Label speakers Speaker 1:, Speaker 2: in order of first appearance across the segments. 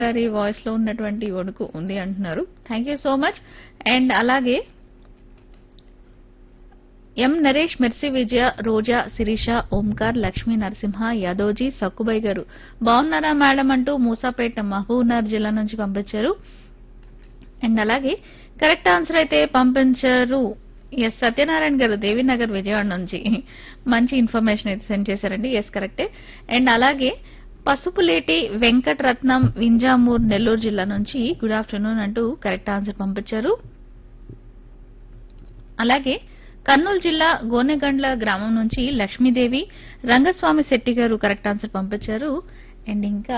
Speaker 1: గారి వాయిస్ లో ఉన్నటువంటి వణుకు ఉంది అంటున్నారు thank you so much and అలాగే ఎం నరేష్ మెర్సి విజయ రోజా శిరీష ఓంకార్ లక్ష్మీ నరసింహ యాదోజీ సక్కుబాయ్ గారు బాగున్నారా మేడం అంటూ మూసాపేట మహబూబ్నగర్ జిల్లా నుంచి పంపించారు అండ్ అలాగే కరెక్ట్ ఆన్సర్ అయితే పంపించారు ఎస్ సత్యనారాయణ గారు దేవీనగర్ విజయవాడ నుంచి మంచి ఇన్ఫర్మేషన్ అయితే సెండ్ చేశారండి ఎస్ కరెక్టే అండ్ అలాగే పసుపులేటి వెంకటరత్నం వింజామూర్ నెల్లూరు జిల్లా నుంచి గుడ్ ఆఫ్టర్నూన్ అంటూ కరెక్ట్ ఆన్సర్ పంపించారు అలాగే కర్నూలు జిల్లా గోనెగండ్ల గ్రామం నుంచి లక్ష్మీదేవి రంగస్వామి శెట్టి గారు కరెక్ట్ ఆన్సర్ పంపించారు అండ్ ఇంకా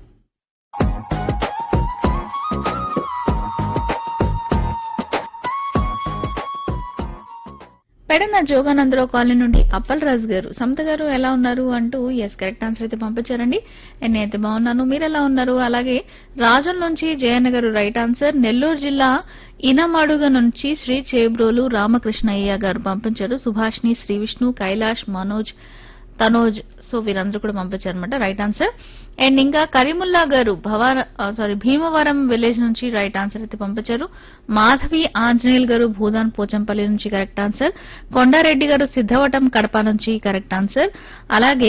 Speaker 1: పెడన జోగానందరావు కాలనీ నుండి అప్పల్ రాజు గారు సమత గారు ఎలా ఉన్నారు అంటూ ఎస్ కరెక్ట్ ఆన్సర్ అయితే పంపించారండి అండ్ నేనైతే బాగున్నాను మీరు ఎలా ఉన్నారు అలాగే రాజం నుంచి జయన్న గారు రైట్ ఆన్సర్ నెల్లూరు జిల్లా ఇనమడుగ నుంచి శ్రీ చేబ్రోలు రామకృష్ణయ్య గారు పంపించారు సుభాష్ని శ్రీ విష్ణు కైలాష్ మనోజ్ తనోజ్ సో వీరందరూ కూడా పంపించారు అనమాట రైట్ ఆన్సర్ అండ్ ఇంకా కరీముల్లా గారు భవాన సారీ భీమవరం విలేజ్ నుంచి రైట్ ఆన్సర్ అయితే పంపించారు మాధవి ఆంజనేయులు గారు భూదాన్ పోచంపల్లి నుంచి కరెక్ట్ ఆన్సర్ కొండారెడ్డి గారు సిద్ధవటం కడప నుంచి కరెక్ట్ ఆన్సర్ అలాగే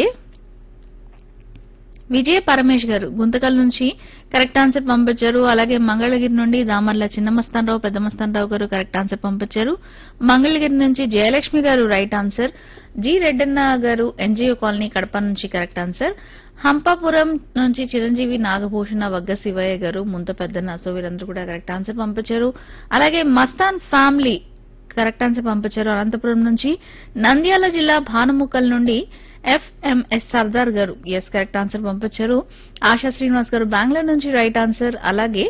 Speaker 1: విజయ పరమేష్ గారు గుంతకల్ నుంచి కరెక్ట్ ఆన్సర్ పంపించారు అలాగే మంగళగిరి నుండి దామర్ల చిన్నమస్తానరావు పెద్దమస్తానరావు గారు కరెక్ట్ ఆన్సర్ పంపించారు మంగళగిరి నుంచి జయలక్ష్మి గారు రైట్ ఆన్సర్ జి రెడ్డన్న గారు ఎన్జిఓ కాలనీ కడప నుంచి కరెక్ట్ ఆన్సర్ హంపాపురం నుంచి చిరంజీవి నాగభూషణ వగ్గ శివయ్య గారు ముంత పెద్దన్న సో వీరందరూ కూడా కరెక్ట్ ఆన్సర్ పంపించారు అలాగే మస్తాన్ ఫ్యామిలీ కరెక్ట్ ఆన్సర్ పంపించారు అనంతపురం నుంచి నంద్యాల జిల్లా భానుముక్కల్ నుండి ఎఫ్ఎంఎస్ సర్దార్ గారు ఎస్ కరెక్ట్ ఆన్సర్ పంపించారు ఆశా శ్రీనివాస్ గారు బెంగళూరు నుంచి రైట్ ఆన్సర్ అలాగే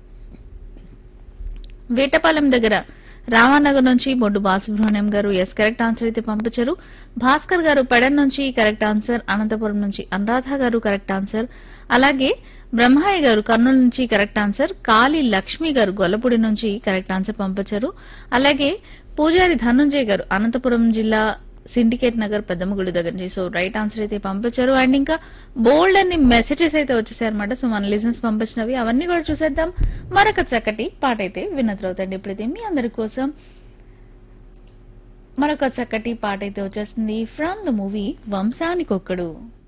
Speaker 1: వేటపాలెం దగ్గర రామానగర్ నుంచి బొడ్డు బాలసుబ్రహ్మణ్యం గారు ఎస్ కరెక్ట్ ఆన్సర్ అయితే పంపించారు భాస్కర్ గారు పెడన్ నుంచి కరెక్ట్ ఆన్సర్ అనంతపురం నుంచి అనురాధ గారు కరెక్ట్ ఆన్సర్ అలాగే బ్రహ్మయ్య గారు కర్నూలు నుంచి కరెక్ట్ ఆన్సర్ కాళీ లక్ష్మి గారు గొల్లపూడి నుంచి కరెక్ట్ ఆన్సర్ పంపించారు అలాగే పూజారి ధనుంజయ్ గారు అనంతపురం జిల్లా సిండికేట్ నగర్ పెద్దమ్మగుడి దగ్గర నుంచి సో రైట్ ఆన్సర్ అయితే పంపించారు అండ్ ఇంకా బోల్డ్ అన్ని మెసేజెస్ అయితే వచ్చేసాయి అనమాట సో మన లిజన్స్ పంపించినవి అవన్నీ కూడా చూసేద్దాం మరొక చక్కటి పాట అయితే వినద్రవుతండి ఇప్పుడైతే మీ అందరి కోసం మరొక చక్కటి పాట అయితే వచ్చేస్తుంది ఫ్రమ్ ద మూవీ వంశానికొక్కడు